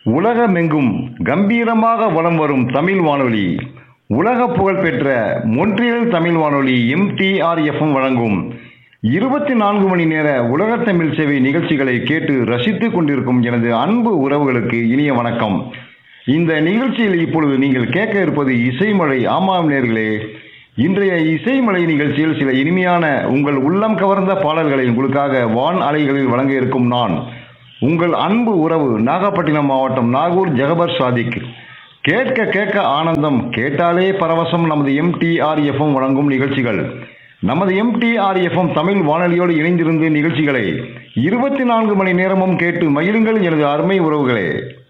உலகமெங்கும் கம்பீரமாக வலம் வரும் தமிழ் வானொலி உலக புகழ்பெற்ற மொன்றியல் தமிழ் வானொலி எம்டிஆர்எஃப்எம் வழங்கும் இருபத்தி நான்கு மணி நேர உலகத் தமிழ் சேவை நிகழ்ச்சிகளை கேட்டு ரசித்துக் கொண்டிருக்கும் எனது அன்பு உறவுகளுக்கு இனிய வணக்கம் இந்த நிகழ்ச்சியில் இப்பொழுது நீங்கள் கேட்க இருப்பது இசைமழை ஆமாம் நேர்களே இன்றைய இசைமலை நிகழ்ச்சியில் சில இனிமையான உங்கள் உள்ளம் கவர்ந்த பாடல்களை உங்களுக்காக வான் அலைகளில் வழங்க இருக்கும் நான் உங்கள் அன்பு உறவு நாகப்பட்டினம் மாவட்டம் நாகூர் ஜெகபர் சாதிக் கேட்க கேட்க ஆனந்தம் கேட்டாலே பரவசம் நமது எம்டிஆர்எஃப்எம் வழங்கும் நிகழ்ச்சிகள் நமது எம்டிஆர்எஃப்எம் தமிழ் வானொலியோடு இணைந்திருந்து நிகழ்ச்சிகளை இருபத்தி நான்கு மணி நேரமும் கேட்டு மகிழுங்கள் எனது அருமை உறவுகளே